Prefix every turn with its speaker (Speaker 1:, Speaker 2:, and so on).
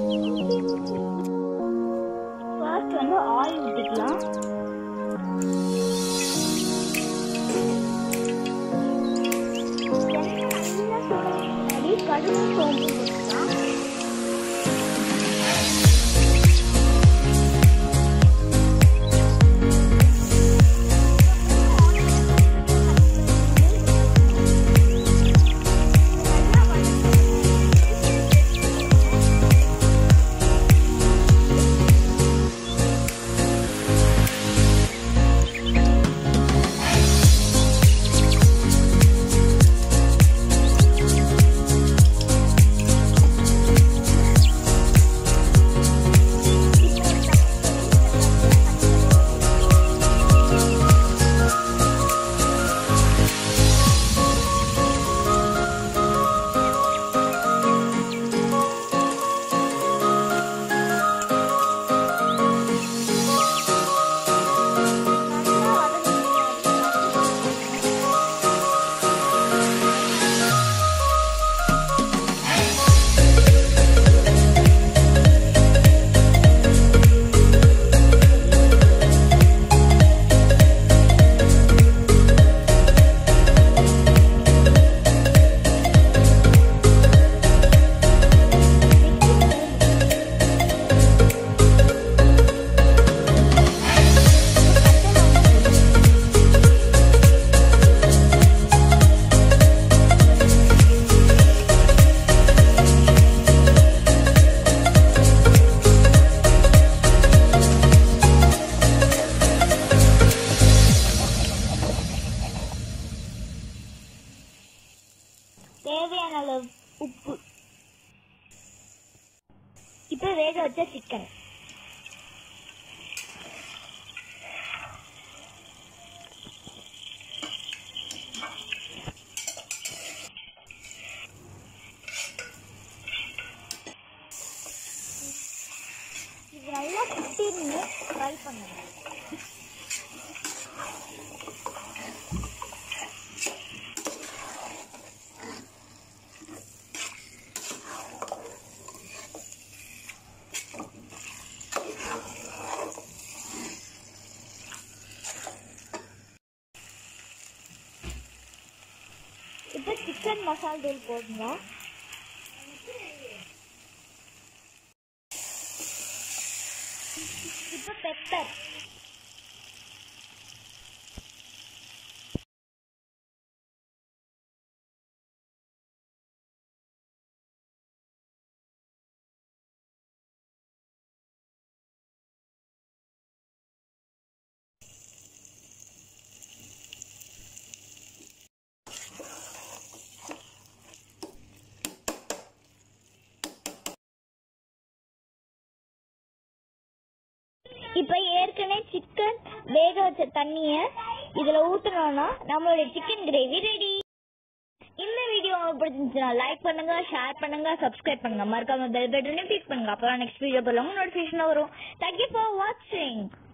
Speaker 1: first வந்து oil ஊற்றிக்கலாம் எண்ணெய் நல்லா சூடாக முன்னாடி கடுகு சோம்பு போட்டுக்கலாம் தேவையான அளவு உப்பு இப்போ வேக வச்ச சிக்கன் இது நல்லா ஃபிஃப்டீன் ஃப்ரை பண்ணணும் இப்போ சிக்கன் மசால் தூள் போடுங்க இப்போ பெப்பர் இப்போ ஏற்கனவே சிக்கன் வேக வச்ச தண்ணிய இதுல ஊத்துனோம்னா நம்மளுடைய சிக்கன் கிரேவி ரெடி இந்த வீடியோ உங்களுக்கு பிடிச்சிருந்துச்சுன்னா லைக் பண்ணுங்க ஷேர் பண்ணுங்க சப்ஸ்கிரைப் பண்ணுங்க மறக்காம பெல் பட்டனையும் கிளிக் பண்ணுங்க அப்புறம் நெக்ஸ்ட் வீடியோ போல நோட்டிஃபிகேஷன் வரும் தேங்க்யூ ஃபார் வாட்சிங்